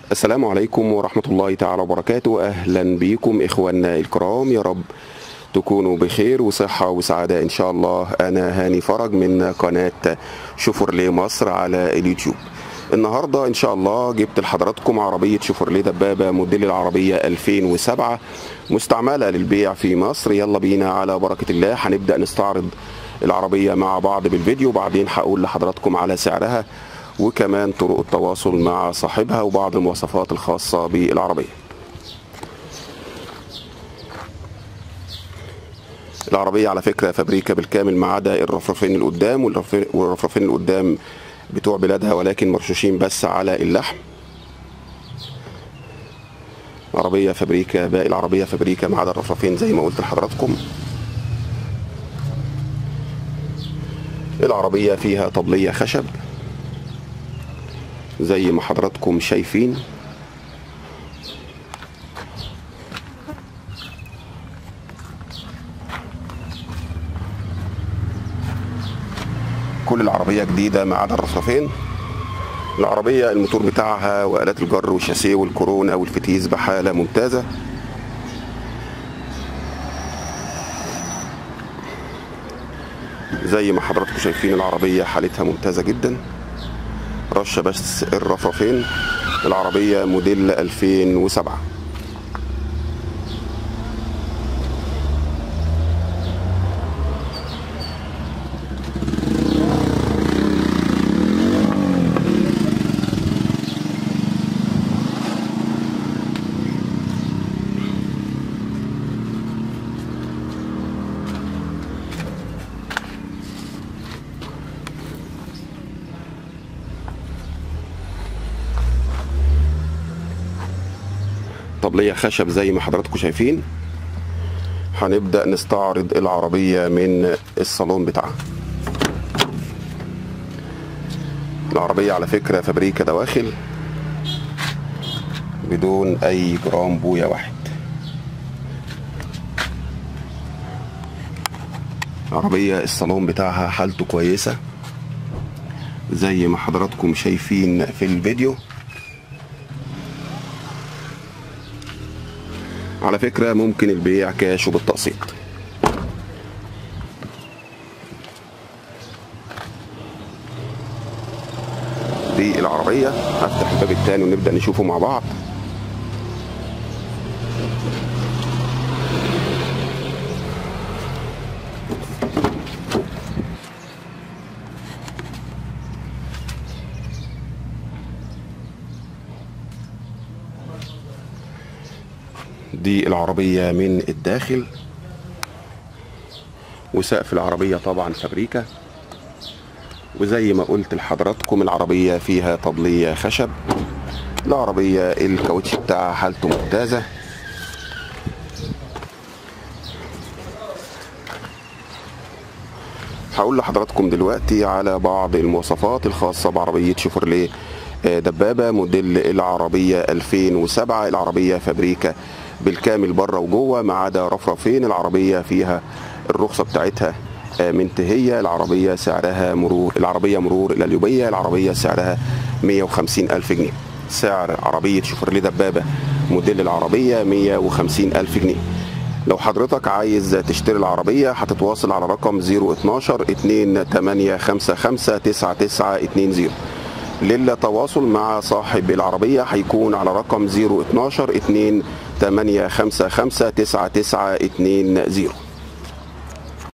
السلام عليكم ورحمة الله تعالى وبركاته أهلا بكم إخواننا الكرام يا رب تكونوا بخير وصحة وسعادة إن شاء الله أنا هاني فرج من قناة شوفرلي مصر على اليوتيوب النهاردة إن شاء الله جبت لحضراتكم عربية شوفرلي دبابة موديل العربية 2007 مستعملة للبيع في مصر يلا بينا على بركة الله هنبدأ نستعرض العربية مع بعض بالفيديو وبعدين هقول لحضراتكم على سعرها وكمان طرق التواصل مع صاحبها وبعض المواصفات الخاصة بالعربية العربية على فكرة فابريكا بالكامل ما عدا الرفرفين القدام والرفرفين القدام بتوع بلادها ولكن مرشوشين بس على اللحم عربية فابريكا باقي العربية فابريكا ما عدا الرفرفين زي ما قلت لحضراتكم العربية فيها طبلية خشب زي ما حضراتكم شايفين كل العربية جديدة ما عدا الرصافين العربية الموتور بتاعها وآلات الجر والشاسيه والكورونا والفتيس بحالة ممتازة زي ما حضراتكم شايفين العربية حالتها ممتازة جدا رشة بس الرفرفين العربية موديل 2007 طبلية خشب زي ما حضراتكم شايفين هنبدأ نستعرض العربية من الصالون بتاعها العربية على فكرة فابريكا دواخل بدون أي جرام بويا واحد العربية الصالون بتاعها حالته كويسة زي ما حضراتكم شايفين في الفيديو على فكرة ممكن البيع كاش وبالتقسيط دي العربية هفتح الباب التاني ونبدأ نشوفه مع بعض دي العربية من الداخل وسقف العربية طبعا فابريكا وزي ما قلت لحضراتكم العربية فيها طبلية خشب العربية الكاوتش بتاعها حالته ممتازة هقول لحضراتكم دلوقتي على بعض المواصفات الخاصة بعربية شوفرليه دبابة موديل العربية 2007 العربية فابريكا بالكامل بره وجوه ما عدا رفرفين العربيه فيها الرخصه بتاعتها منتهيه العربيه سعرها مرور العربيه مرور الاليوبيه العربيه سعرها 150 الف جنيه سعر عربيه شوفرلي دبابه موديل العربيه 150 الف جنيه لو حضرتك عايز تشتري العربية هتتواصل على رقم 012 2855 9920 للتواصل مع صاحب العربية هيكون على رقم 012 2855 9920